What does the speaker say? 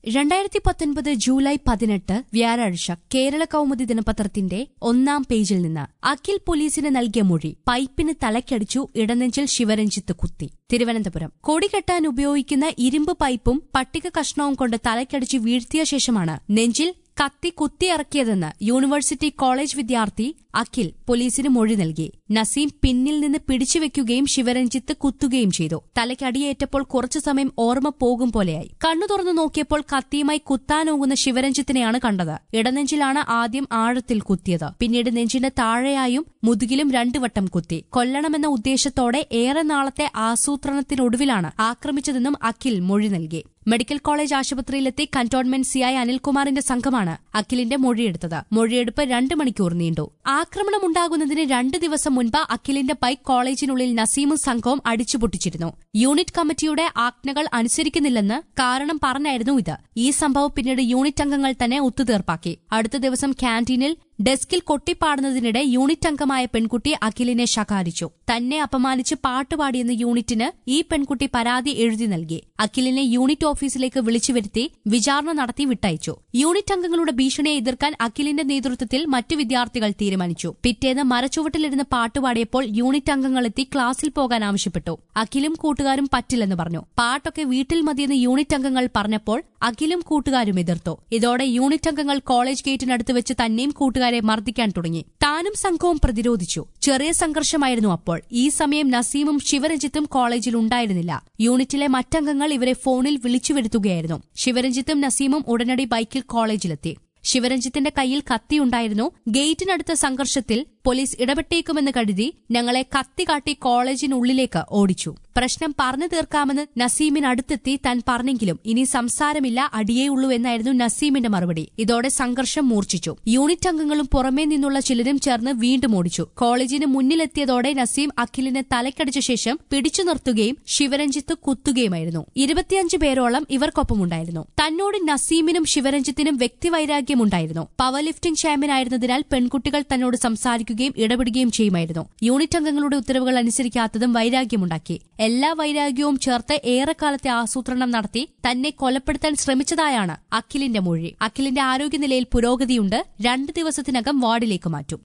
രണ്ടായിരത്തി പത്തൊൻപത് ജൂലൈ പതിനെട്ട് വ്യാഴാഴ്ച കേരള കൗമുദി ദിനപത്രത്തിന്റെ ഒന്നാം പേജിൽ നിന്ന് അഖിൽ പോലീസിന് നൽകിയ മൊഴി പൈപ്പിന് തലക്കടിച്ചു ഇടനെഞ്ചിൽ ശിവരഞ്ജിത്ത് കുത്തി തിരുവനന്തപുരം കൊടികെട്ടാൻ ഉപയോഗിക്കുന്ന ഇരുമ്പ് പൈപ്പും പട്ടിക കഷ്ണവും കൊണ്ട് തലക്കടിച്ച് വീഴ്ത്തിയ ശേഷമാണ് നെഞ്ചിൽ കത്തി കുത്തിയിറക്കിയതെന്ന് യൂണിവേഴ്സിറ്റി കോളേജ് വിദ്യാർത്ഥി അഖിൽ പോലീസിന് മൊഴി നൽകി നസീം പിന്നിൽ നിന്ന് പിടിച്ചുവെക്കുകയും ശിവരഞ്ജിത്ത് കുത്തുകയും ചെയ്തു തലയ്ക്കടിയേറ്റപ്പോൾ കുറച്ചു സമയം ഓർമ്മ പോകും പോലെയായി കണ്ണു തുറന്നു നോക്കിയപ്പോൾ കത്തിയുമായി കുത്താനോങ്ങുന്ന ശിവരഞ്ജിത്തിനെയാണ് കണ്ടത് ഇടനെഞ്ചിലാണ് ആദ്യം ആഴത്തിൽ കുത്തിയത് പിന്നീട് നെഞ്ചിന്റെ താഴെയായും മുതുകിലും രണ്ടു വട്ടം കുത്തി കൊല്ലണമെന്ന ഉദ്ദേശത്തോടെ ഏറെ നാളത്തെ ആസൂത്രണത്തിനൊടുവിലാണ് ആക്രമിച്ചതെന്നും അഖിൽ മൊഴി നൽകി മെഡിക്കൽ കോളേജ് ആശുപത്രിയിലെത്തി കന്റോൺമെന്റ് സിഐ അനിൽകുമാറിന്റെ സംഘമാണ് അഖിലിന്റെ മൊഴിയെടുത്തത് മൊഴിയെടുപ്പ് രണ്ട് മണിക്കൂർ നീണ്ടു ആക്രമണമുണ്ടാകുന്നതിന് രണ്ട് ദിവസം മുൻപ് അഖിലിന്റെ ബൈക്ക് കോളേജിനുള്ളിൽ നസീമും സംഘവും അടിച്ചുപൊട്ടിച്ചിരുന്നു യൂണിറ്റ് കമ്മിറ്റിയുടെ ആജ്ഞകൾ അനുസരിക്കുന്നില്ലെന്ന് കാരണം പറഞ്ഞായിരുന്നു ഇത് ഈ സംഭവം പിന്നീട് യൂണിറ്റ് അംഗങ്ങൾ തന്നെ ഒത്തുതീർപ്പാക്കി അടുത്ത ദിവസം ക്യാന്റീനിൽ ഡെസ്കിൽ കൊട്ടിപ്പാടുന്നതിനിടെ യൂണിറ്റ് അംഗമായ പെൺകുട്ടി അഖിലിനെ ശകാരിച്ചു തന്നെ അപമാനിച്ച് പാട്ടുപാടിയെന്ന യൂണിറ്റിന് ഈ പെൺകുട്ടി പരാതി എഴുതി നൽകി അഖിലിനെ യൂണിറ്റ് ഓഫീസിലേക്ക് വിളിച്ചു വരുത്തി വിചാരണ നടത്തി വിട്ടയച്ചു യൂണിറ്റ് അംഗങ്ങളുടെ ഭീഷണിയെ എതിർക്കാൻ അഖിലിന്റെ നേതൃത്വത്തിൽ മറ്റു വിദ്യാർത്ഥികൾ തീരുമാനിച്ചു പിറ്റേന്ന് മരച്ചുവട്ടിലിരുന്ന് പാട്ടുപാടിയപ്പോൾ യൂണിറ്റ് അംഗങ്ങളെത്തി ക്ലാസ്സിൽ പോകാൻ ആവശ്യപ്പെട്ടു അഖിലും കൂട്ടുകാരും പറ്റില്ലെന്ന് പറഞ്ഞു പാട്ടൊക്കെ വീട്ടിൽ മതിയെന്ന് യൂണിറ്റ് അംഗങ്ങൾ പറഞ്ഞപ്പോൾ അഖിലും കൂട്ടുകാരും എതിർത്തു ഇതോടെ യൂണിറ്റ് അംഗങ്ങൾ കോളേജ് ഗേറ്റിനടുത്ത് വെച്ച് തന്നെയും കൂട്ടുകാരെ മർദ്ദിക്കാൻ തുടങ്ങി താനും സംഘവും പ്രതിരോധിച്ചു ചെറിയ സംഘർഷമായിരുന്നു അപ്പോൾ ഈ സമയം നസീമും ശിവരഞ്ജിത്തും കോളേജിൽ ഉണ്ടായിരുന്നില്ല യൂണിറ്റിലെ മറ്റംഗങ്ങൾ ഇവരെ ഫോണിൽ വിളിച്ചു വരുത്തുകയായിരുന്നു ശിവരഞ്ജിത്തും നസീമും ഉടനടി ബൈക്കിൽ കോളേജിലെത്തി ശിവരഞ്ജിത്തിന്റെ കയ്യിൽ കത്തിയുണ്ടായിരുന്നു ഗേറ്റിനടുത്ത സംഘർഷത്തിൽ പോലീസ് ഇടപെട്ടേക്കുമെന്ന് കരുതി ഞങ്ങളെ കത്തി കാട്ടി കോളേജിനുള്ളിലേക്ക് ഓടിച്ചു പ്രശ്നം പറഞ്ഞു തീർക്കാമെന്ന് നസീമിനടുത്തെത്തി താൻ പറഞ്ഞെങ്കിലും ഇനി സംസാരമില്ല അടിയേ ഉള്ളൂ എന്നായിരുന്നു നസീമിന്റെ മറുപടി ഇതോടെ സംഘർഷം മൂർച്ഛിച്ചു യൂണിറ്റ് അംഗങ്ങളും പുറമേ നിന്നുള്ള ചിലരും ചേർന്ന് വീണ്ടും ഓടിച്ചു കോളേജിന് മുന്നിലെത്തിയതോടെ നസീം അഖിലിനെ തലക്കടിച്ച ശേഷം പിടിച്ചു നിർത്തുകയും ശിവരഞ്ജിത്ത് കുത്തുകയുമായിരുന്നു ഇരുപത്തിയഞ്ച് പേരോളം ഇവർക്കൊപ്പമുണ്ടായിരുന്നു തന്നോട് നസീമിനും ശിവരഞ്ജിത്തിനും വ്യക്തിവൈരാഗ്യമുണ്ടായിരുന്നു പവർ ലിഫ്റ്റിംഗ് ചാമ്പ്യനായിരുന്നതിനാൽ പെൺകുട്ടികൾ തന്നോട് സംസാരിക്കുകയും ഇടപെടുകയും ചെയ്യുമായിരുന്നു യൂണിറ്റ് അംഗങ്ങളുടെ ഉത്തരവുകൾ അനുസരിക്കാത്തതും വൈരാഗ്യമുണ്ടാക്കി എല്ലാ വൈരാഗ്യവും ചേർത്ത് ഏറെക്കാലത്തെ ആസൂത്രണം നടത്തി തന്നെ കൊലപ്പെടുത്താൻ ശ്രമിച്ചതായാണ് അഖിലിന്റെ മൊഴി അഖിലിന്റെ ആരോഗ്യനിലയിൽ പുരോഗതിയുണ്ട് രണ്ട് ദിവസത്തിനകം വാർഡിലേക്ക് മാറ്റും